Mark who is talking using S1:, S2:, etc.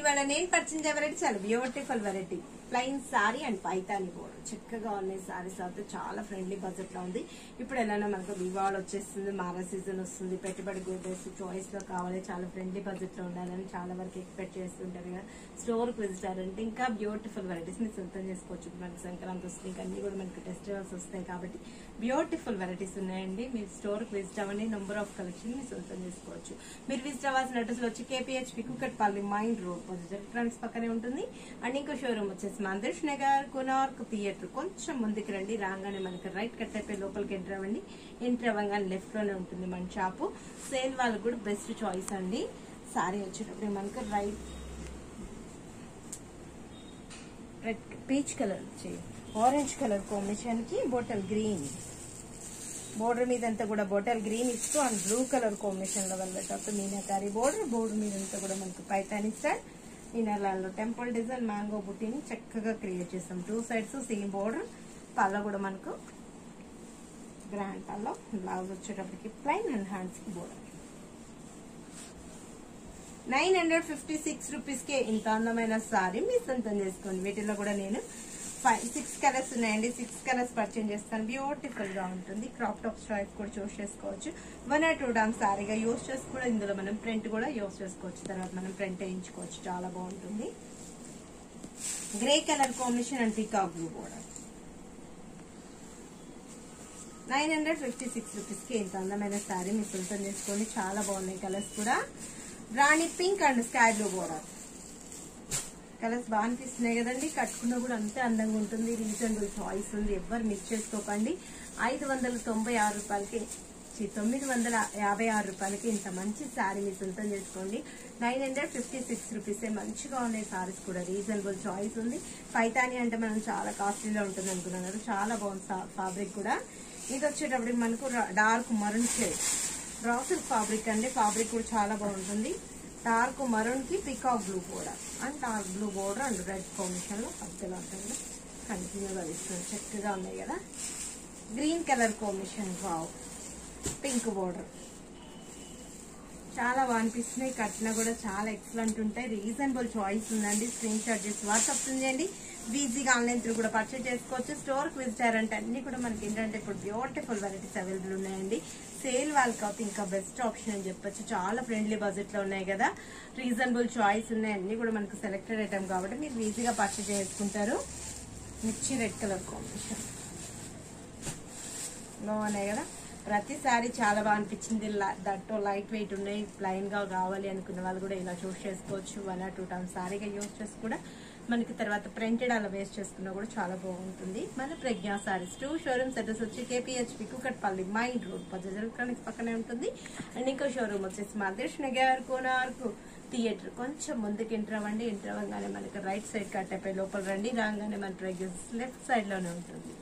S1: ఇవాళ నేను పరిచయం వెరైటీ చాలా beautiful variety plain sari and Paithani border చక్కగా ఉన్నాయి సారీస్ అయితే చాలా ఫ్రెండ్లీ బడ్జెట్ లో ఉంది ఇప్పుడు ఎలానో మనకు వివాహలు వచ్చేస్తుంది మారా సీజన్ వస్తుంది పెట్టుబడి గుడ్డేసి చాయిస్ లో కావాలి చాలా ఫ్రెండ్లీ బడ్జెట్ లో ఉండాలని చాలా వరకు ఎక్స్పెక్ట్ చేస్తుంటారు కదా స్టోర్ కి విజిటర్ అంటే ఇంకా బ్యూటిఫుల్ వెరైటీస్ మీరు సొంతం చేసుకోవచ్చు ఇప్పుడు మనకి సంక్రాంతి వస్తుంది ఇంకా అన్ని కూడా మనకి ఫెస్టివల్స్ వస్తాయి కాబట్టి బ్యూటిఫుల్ వెరైటీస్ ఉన్నాయండి మీరు స్టోర్ కి విజిట్ అవ్వండి నెంబర్ ఆఫ్ కలెక్షన్ మీరు సొంతం చేసుకోవచ్చు మీరు విజిట్ అవ్వాల్సిన అడ్రస్ వచ్చి KPHB Kukatpally main road position electronics పక్కనే ఉంటుంది అండ్ ఇంకో షోరూమ్ వచ్చేసి మందిర్ష్ నగర్ కొనార్క్ థియేటర్ కొంచెం ముందుకు రండి రాగానే మనకి రైట్ కట్ అయిపోయి లోపలికి ఎంటర్ అవ్వండి ఎంటర్ అవ్వగానే లెఫ్ట్ లోనే ఉంటుంది మన షాపు సేల్ వాళ్ళకి కూడా బెస్ట్ చాయిస్ అండి సారీ వచ్చేటప్పుడు మనకి రైట్ రెడ్ పీచ్ కలర్ వచ్చి ఆరెంజ్ కలర్ కాంబినేషన్ కి బోటల్ గ్రీన్ బోర్డర్ మీద అంతా కూడా బోటల్ గ్రీన్ ఇస్తూ అండ్ బ్లూ కలర్ కాంబినేషన్ లో వెళ్ళేటప్పుడు మీనాకారి బోర్డర్ బోర్డర్ మీద అంతా కూడా మనకు పైతాని స్టైల్ మీనాలలో టెంపుల్ డిజైన్ మ్యాంగో బుట్టిని చక్కగా క్రియేట్ చేస్తాం టూ సైడ్స్ సేమ్ బోర్డర్ పళ్ళ కూడా మనకు గ్రాండ్ పళ్ళ బ్లౌజ్ వచ్చేటప్పటికి ప్లైన్ అండ్ హ్యాండ్స్ కి border nine hundred fifty six rupees కే ఇంత అందమైన సారీ మీ సొంతం చేసుకోండి వీటిలో కూడా నేను ఫైవ్ సిక్స్ కలర్స్ ఉన్నాయండి సిక్స్ కలర్స్ పర్చేజ్ చేస్తాను బ్యూటిఫుల్ గా ఉంటుంది క్రాప్ టాప్ చాయిస్ కూడా చూస్ చేసుకోవచ్చు వన్ ఆర్ టూ డామ్ సారీగా యూస్ చేసి కూడా ఇందులో మనం ప్రింట్ కూడా యూస్ చేసుకోవచ్చు తర్వాత మనం ప్రింట్ వేయించుకోవచ్చు చాలా బాగుంటుంది grey colour combination and peacock blue border nine hundred fifty six rupees కి ఇంత అందమైన శారీ మీరు సొంతం చేసుకోండి చాలా బాగున్నాయి కలర్స్ కూడా rani pink and sky blue border colours బాగా అనిపిస్తున్నాయి కదండి కట్టుకున్నా కూడా అంతే అందంగా ఉంటుంది రీజనబుల్ చాయిస్ ఉంది ఎవ్వరు మిస్ చేసుకోకండి ఐదు వందల తొంభై ఆరు రూపాయలకి ఛీ, తొమ్మిది వందల యాభై ఆరు రూపాయలకి ఇంత మంచి శారీ మీరు సొంతం చేసుకోండి నైన్ హండ్రెడ్ ఫిఫ్టీ సిక్స్ రూపీసే మంచిగా ఉన్నాయి సారీస్ కూడా రీజనబుల్ చాయిస్ ఉంది పైతాని అంటే మనం చాలా కాస్ట్లీలో ఉంటుంది అనుకున్నాం కదా చాలా బాగుంది ఫాబ్రిక్ కూడా ఇది వచ్చేటప్పటికి మనకు డార్క్ మరూన్ షేడ్ రాసిల్ ఫాబ్రిక్ అండి ఫాబ్రిక్ కూడా చాలా బాగుంటుంది డార్క్ మరూన్ కి peacock blue border and dark blue border and red combination లో మధ్యలో ఉంటుంది కంటిన్యూగా ఇస్తుంది చక్కగా ఉన్నాయి కదా green colour combination wow pink border చాలా బాగా అనిపిస్తున్నాయి కట్టినా కూడా చాలా ఎక్సలెంట్ ఉంటాయి రీజనబుల్ చాయిస్ ఉందండి స్క్రీన్ షాట్ చేసి వాట్సాప్ చేయండి ఈజీగా ఆన్లైన్ త్రూ కూడా పర్చేజ్ చేసుకోవచ్చు స్టోర్ కి విజిట్ అయ్యారంటే అన్ని కూడా మనకి ఏంటంటే ఇప్పుడు బ్యూటిఫుల్ వెరైటీస్ అవైలబుల్ ఉన్నాయండి సేల్ వాళ్ళకి అయితే ఇంకా బెస్ట్ ఆప్షన్ అని చెప్పొచ్చు చాలా ఫ్రెండ్లీ బడ్జెట్ లో ఉన్నాయి కదా రీజనబుల్ చాయిస్ ఉన్నాయి అన్ని కూడా మనకు సెలెక్టెడ్ ఐటమ్ కాబట్టి మీరు ఈజీగా పర్చేజ్ చేసుకుంటారు మిర్చి రెడ్ కలర్ కాంబినేషన్ బాగున్నాయి కదా ప్రతిసారి చాలా బాగా అనిపించింది ల- దట్టు లైట్ వెయిట్ ఉన్నాయి ప్లైన్ గా కావాలి అనుకున్న వాళ్ళు కూడా ఇలా చూస్ చేసుకోవచ్చు వన్ ఆర్ టూ టైమ్స్ సారీగా యూస్ చేసి కూడా మనకి తర్వాత ప్రింటెడ్ అలా వేస్ట్ చేసుకున్నా కూడా చాలా బాగుంటుంది మన Pragna Sarees two showrooms address వచ్చి KPHB Kukatpally main road Bajaj electronics పక్కనే ఉంటుంది అండ్ ఇంకో షోరూమ్ వచ్చేసి మధేష్ నగర్ కోనార్కు థియేటర్ కొంచెం ముందుకు ఎంటర్ అవ్వండి ఎంటర్ అవ్వగానే మనకి రైట్ సైడ్ కట్ అయిపోయి లోపల రండి రాగానే మన ప్రైజెస్ లెఫ్ట్ సైడ్ లోనే ఉంటుంది